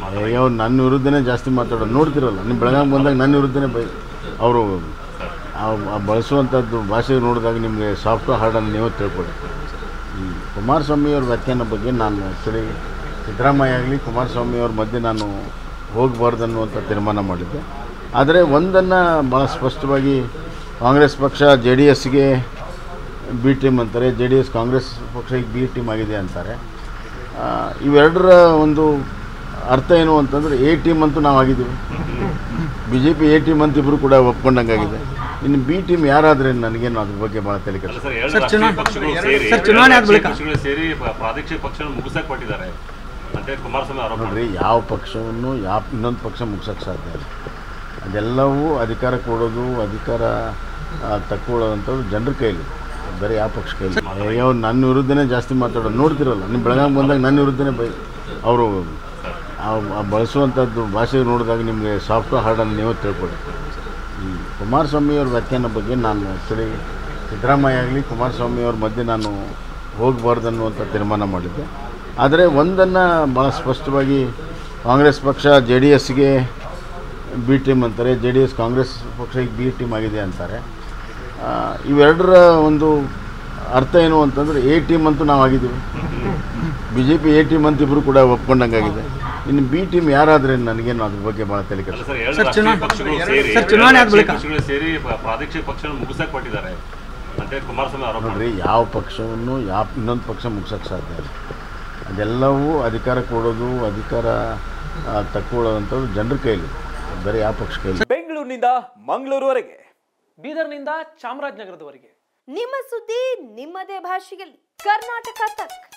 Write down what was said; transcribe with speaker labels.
Speaker 1: ಅಯ್ಯೋ ಅವ್ರು ನನ್ನ ವಿರುದ್ಧನೇ ಜಾಸ್ತಿ ಮಾತಾಡೋದು ನೋಡ್ತಿರಲ್ಲ ನಿಮ್ಮ ಬೆಳಗಾವಿ ಬಂದಾಗ ನನ್ನ ವಿರುದ್ಧನೇ ಬೈ ಅವರು ಬಳಸುವಂಥದ್ದು ಭಾಷೆ ನೋಡಿದಾಗ ನಿಮಗೆ ಸಾಫ್ಟ್ ಹಾರ್ಡನ್ನು ನೀವು ತಿಳ್ಕೊಳ್ಳಿ ಈ ಕುಮಾರಸ್ವಾಮಿ ಅವ್ರ ವ್ಯಾಖ್ಯಾನ ಬಗ್ಗೆ ನಾನು ಆ್ಯಕ್ಚುಲಿ ಸಿದ್ದರಾಮಯ್ಯ ಆಗಲಿ ಕುಮಾರಸ್ವಾಮಿ ಅವ್ರ ಮಧ್ಯೆ ನಾನು ಹೋಗಬಾರ್ದು ಅನ್ನುವಂಥ ತೀರ್ಮಾನ ಮಾಡಿದ್ದೆ ಆದರೆ ಒಂದನ್ನು ಭಾಳ ಸ್ಪಷ್ಟವಾಗಿ ಕಾಂಗ್ರೆಸ್ ಪಕ್ಷ ಜೆ ಡಿ ಎಸ್ಗೆ ಬಿ ಟೀಮ್ ಅಂತಾರೆ ಜೆ ಡಿ ಎಸ್ ಕಾಂಗ್ರೆಸ್ ಪಕ್ಷಕ್ಕೆ ಬಿ ಟೀಮ್ ಆಗಿದೆ ಅಂತಾರೆ ಆ, ಇವೆರಡರ ಒಂದು ಅರ್ಥ ಏನು ಅಂತಂದರೆ ಎ ಟೀಮ್ ಅಂತೂ ನಾವು ಆಗಿದ್ದೀವಿ B J P A team ಅಂತ ಇಬ್ಬರು ಕೂಡ ಒಪ್ಕೊಂಡಂಗಾಗಿದೆ ಇನ್ನು ಬಿ ಟೀಮ್ ಯಾರಾದರೆ ನನಗೇನು ಅದ್ರ ಬಗ್ಗೆ ಭಾಳ ತಲೆ ಕೆಡಿಸ್ಕೊಳ್ತೀನಿ.
Speaker 2: ಸರ್ ಎರಡು
Speaker 3: ಸರ್,
Speaker 2: ರಾಷ್ಟ್ರೀಯ
Speaker 3: ಚುನಾ-
Speaker 2: ಪಕ್ಷಗಳು ಸೇರಿ
Speaker 3: ಸರ್, ಚುನಾವಣೆ ಆದ
Speaker 2: ರಾಷ್ಟ್ರೀಯ
Speaker 3: ಬಳಿಕ.
Speaker 2: ಪಕ್ಷಗಳು ಸೇರಿ ಪ- ಪ್ರಾದೇಶಿಕ ಪಕ್ಷನ ಮುಗಿಸಕ್ ಕೊಟ್ಟಿದ್ದಾರೆ ಅಂತ ಕುಮಾರಸ್ವಾಮಿ ಆರೋಪ
Speaker 1: ನೋಡ್ರಿ ಯಾವ ಪಕ್ಷವನ್ನು ಯಾವ ಇನ್ನೊಂದು ಪಕ್ಷ ಮುಗ್ಸೋಕ್ಕೆ ಸಾಧ್ಯ ಇಲ್ಲ ಅದೆಲ್ಲವೂ ಅಧಿಕಾರ ಕೊಡೋದು ಅಧಿಕಾರ ಆ, ತಕ್ಕೊಳ್ಳೋದಂಥದ್ದು ಜನರ ಕೈಲಿ ಬೇರೆ ಯಾವ ಪಕ್ಷ ಕೈಲಿ ಅಯ್ಯೋ ಅವ್ರು ನನ್ನ ವಿರುದ್ಧನೇ ಜಾಸ್ತಿ ಮಾತಾಡೋದು ನೋಡ್ತಿರಲ್ಲ ನಿಮ್ಮ ಬೆಳಗಾವಿ ಬಂದಾಗ ನನ್ನ ವಿರುದ್ಧನೇ ಬೈ ಅವರು ಬಳಸುವಂಥದ್ದು ಭಾಷೆ ನೋಡಿದಾಗ ನಿಮಗೆ ಸಾಫ್ಟ್ ಹಾರ್ಡನ್ನು ನೀವು ತಿಳ್ಕೊಳ್ಳಿ ಈ ಕುಮಾರಸ್ವಾಮಿ ಅವ್ರ ವ್ಯಾಖ್ಯಾನ ಬಗ್ಗೆ ನಾನು ಆ್ಯಕ್ಚುಲಿ ಸಿದ್ದರಾಮಯ್ಯ ಆಗಲಿ ಕುಮಾರಸ್ವಾಮಿ ಅವ್ರ ಮಧ್ಯೆ ನಾನು ಹೋಗಬಾರ್ದು ಅನ್ನುವಂಥ ತೀರ್ಮಾನ ಮಾಡಿದ್ದೆ ಆದರೆ ಒಂದನ್ನು ಭಾಳ ಸ್ಪಷ್ಟವಾಗಿ ಕಾಂಗ್ರೆಸ್ ಪಕ್ಷ ಜೆ ಡಿ ಎಸ್ಗೆ ಬಿ ಟೀಮ್ ಅಂತಾರೆ ಜೆ ಡಿ ಎಸ್ ಕಾಂಗ್ರೆಸ್ ಪಕ್ಷಕ್ಕೆ ಬಿ ಟೀಮ್ ಆಗಿದೆ ಅಂತಾರೆ ಆ, ಇವೆರಡರ ಒಂದು ಅರ್ಥ ಏನು ಅಂತಂದರೆ ಎ ಟೀಮ್ ಅಂತೂ ನಾವು ಆಗಿದ್ದೀವಿ B J P A team ಅಂತ ಇಬ್ಬರು ಕೂಡ ಒಪ್ಕೊಂಡಂಗಾಗಿದೆ ಇನ್ನು ಬಿ ಟೀಮ್ ಯಾರಾದರೆ ನನಗೇನು ಅದ್ರ ಬಗ್ಗೆ ಭಾಳ ತಲೆ
Speaker 2: ಅಲ್ಲ
Speaker 1: ಕೆಡಿಸ್ಕೊಳ್ತೀನಿ.
Speaker 2: ಸರ್ ಎರಡು
Speaker 3: ಸರ್,
Speaker 2: ರಾಷ್ಟ್ರೀಯ
Speaker 3: ಚುನಾ-
Speaker 2: ಪಕ್ಷಗಳು ಸೇರಿ
Speaker 3: ಸರ್, ಚುನಾವಣೆ ಆದ
Speaker 2: ರಾಷ್ಟ್ರೀಯ
Speaker 3: ಬಳಿಕ.
Speaker 2: ಪಕ್ಷಗಳು ಸೇರಿ ಪ- ಪ್ರಾದೇಶಿಕ ಪಕ್ಷನ ಮುಗಿಸಕ್ ಕೊಟ್ಟಿದ್ದಾರೆ ಅಂತ ಕುಮಾರಸ್ವಾಮಿ ಆರೋಪ
Speaker 1: ನೋಡ್ರಿ ಯಾವ ಪಕ್ಷವನ್ನು ಯಾವ ಇನ್ನೊಂದು ಪಕ್ಷ ಮುಗ್ಸೋಕ್ಕೆ ಸಾಧ್ಯ ಇಲ್ಲ ಅದೆಲ್ಲವೂ ಅಧಿಕಾರ ಕೊಡೋದು ಅಧಿಕಾರ ಆ, ತಕ್ಕೊಳ್ಳೋದಂಥದ್ದು ಜನರ ಕೈಲಿ ಬೇರೆ ಯಾವ ಪಕ್ಷ ಕೈಲಿ
Speaker 4: ಬೆಂಗಳೂರಿನಿಂದ ಮಂಗಳೂರುವರೆಗೆ
Speaker 3: ಬೀದರ್ನಿಂದ ಚಾಮರಾಜನಗರದವರೆಗೆ
Speaker 5: ನಿಮ್ಮ ಸುದ್ದಿ ನಿಮ್ಮದೇ ಭಾಷೆಯಲ್ಲಿ ಕರ್ನಾಟಕ ತಕ್